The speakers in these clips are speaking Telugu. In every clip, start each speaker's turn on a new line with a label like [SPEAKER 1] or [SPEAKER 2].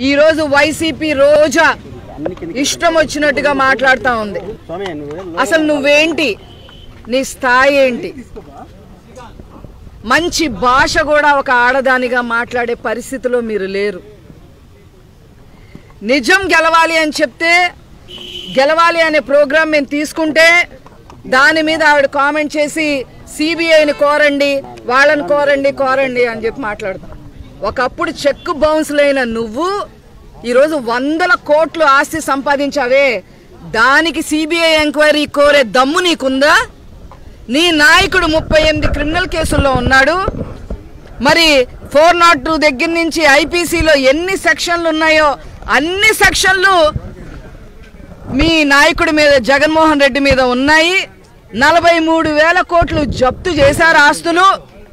[SPEAKER 1] ఈరోజు వైసీపీ రోజా ఇష్టం వచ్చినట్టుగా మాట్లాడుతూ ఉంది
[SPEAKER 2] స్వామి నువ్వు
[SPEAKER 1] అసలు నువ్వేంటి నీ స్థాయి ఏంటి మంచి భాష కూడా ఒక ఆడదానిగా మాట్లాడే పరిస్థితిలో మీరు లేరు నిజం గెలవాలి అని చెప్తే గెలవాలి అనే ప్రోగ్రాం మేము తీసుకుంటే దాని మీద ఆవిడ కామెంట్ చేసి సిబిఐని కోరండి వాళ్ళని కోరండి కోరండి అని చెప్పి మాట్లాడతాం ఒకప్పుడు చెక్ బౌన్స్లైన నువ్వు ఈరోజు వందల కోట్లు ఆస్తి సంపాదించావే దానికి సిబిఐ ఎంక్వైరీ కోరే దమ్ము నీకుందా నీ నాయకుడు ముప్పై ఎనిమిది క్రిమినల్ కేసుల్లో ఉన్నాడు మరి ఫోర్ నాట్ టూ దగ్గర నుంచి ఐపీసీలో ఎన్ని సెక్షన్లు ఉన్నాయో అన్ని సెక్షన్లు మీ నాయకుడి మీద జగన్మోహన్ రెడ్డి మీద ఉన్నాయి నలభై మూడు వేల కోట్లు జప్తు చేశారు ఆస్తులు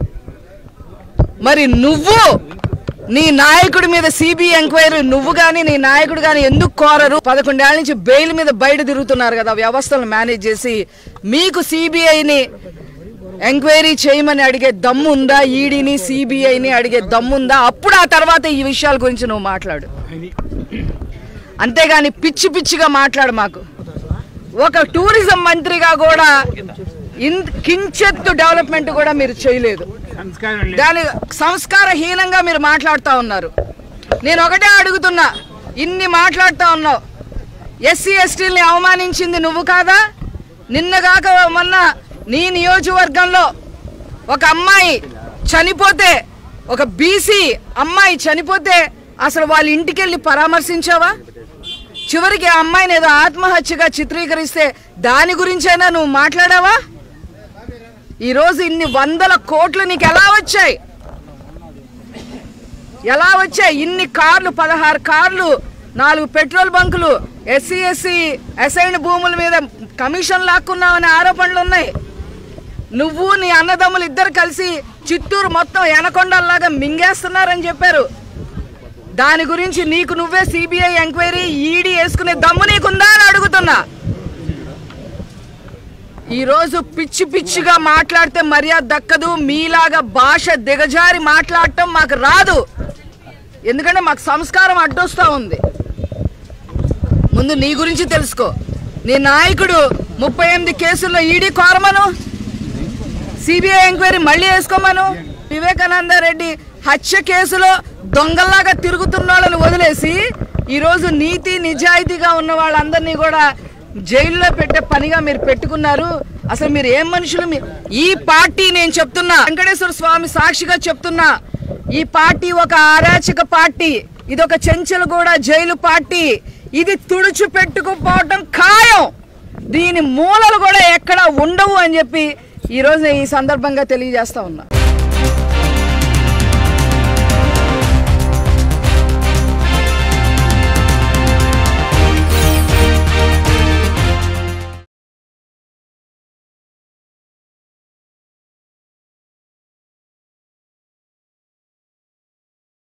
[SPEAKER 1] మరి నువ్వు నీ నాయకుడి మీద సిబిఐ ఎంక్వైరీ నువ్వు కానీ నీ నాయకుడు కానీ ఎందుకు కోరరు పదకొండేళ్ల నుంచి బెయిల్ మీద బయట తిరుగుతున్నారు కదా వ్యవస్థలను మేనేజ్ చేసి మీకు సిబిఐని ఎంక్వైరీ చేయమని అడిగే దమ్ము ఉందా ఈడీని సిబిఐని అడిగే దమ్ము ఉందా అప్పుడు ఆ తర్వాత ఈ విషయాల గురించి నువ్వు మాట్లాడు అంతేగాని పిచ్చి పిచ్చిగా మాట్లాడు మాకు ఒక టూరిజం మంత్రిగా కూడా ఇన్ కించెత్తు డెవలప్మెంట్ కూడా మీరు చేయలేదు దాని సంస్కారహీనంగా మీరు మాట్లాడుతూ ఉన్నారు నేను ఒకటే అడుగుతున్నా ఇన్ని మాట్లాడుతూ ఉన్నావు ఎస్సీ ఎస్టీల్ని అవమానించింది నువ్వు కాదా నిన్నగాక మొన్న నీ నియోజకవర్గంలో ఒక అమ్మాయి చనిపోతే ఒక బీసీ అమ్మాయి చనిపోతే అసలు వాళ్ళ ఇంటికి వెళ్ళి పరామర్శించావా చివరికి ఆ అమ్మాయిని ఏదో ఆత్మహత్యగా చిత్రీకరిస్తే దాని గురించైనా నువ్వు మాట్లాడావా ఈరోజు ఇన్ని వందల కోట్లు నీకు ఎలా వచ్చాయి ఎలా వచ్చాయి ఇన్ని కార్లు పదహారు కార్లు నాలుగు పెట్రోల్ బంకులు ఎస్సీ ఎస్సీ అసైన్ భూముల మీద కమిషన్ లాక్కున్నావనే ఆరోపణలు ఉన్నాయి నువ్వు నీ అన్నదమ్ములు ఇద్దరు కలిసి చిత్తూరు మొత్తం ఎనకొండల్లాగా మింగేస్తున్నారని చెప్పారు దాని గురించి నీకు నువ్వే సిబిఐ ఎంక్వైరీ ఈడీ వేసుకునే దమ్ము నీకుందా అని అడుగుతున్నా ఈరోజు పిచ్చి పిచ్చిగా మాట్లాడితే మర్యాద దక్కదు మీలాగా భాష దిగజారి మాట్లాడటం మాకు రాదు ఎందుకంటే మాకు సంస్కారం అడ్డొస్తా ఉంది ముందు నీ గురించి తెలుసుకో నీ నాయకుడు ముప్పై ఎనిమిది కేసుల్లో ఈడీ కోరమను సిబిఐ ఎంక్వైరీ మళ్ళీ వేసుకోమను వివేకానంద రెడ్డి హత్య కేసులో దొంగల్లాగా తిరుగుతున్న వాళ్ళని వదిలేసి ఈరోజు నీతి నిజాయితీగా ఉన్న వాళ్ళందరినీ కూడా జైల్లో పెట్టే పనిగా మీరు పెట్టుకున్నారు అసలు మీరు ఏం మనుషులు మీ- ఈ పార్టీ నేను చెప్తున్నా వెంకటేశ్వర స్వామి సాక్షిగా చెప్తున్నా ఈ పార్టీ ఒక అరాచక పార్టీ ఇది ఒక చెంచలగూడ జైలు పార్టీ ఇది తుడుచు పెట్టుకుపోవటం ఖాయం దీని మూలలు కూడా ఎక్కడ ఉండవు అని చెప్పి ఈ రోజు ఈ సందర్భంగా తెలియజేస్తా ఉన్నా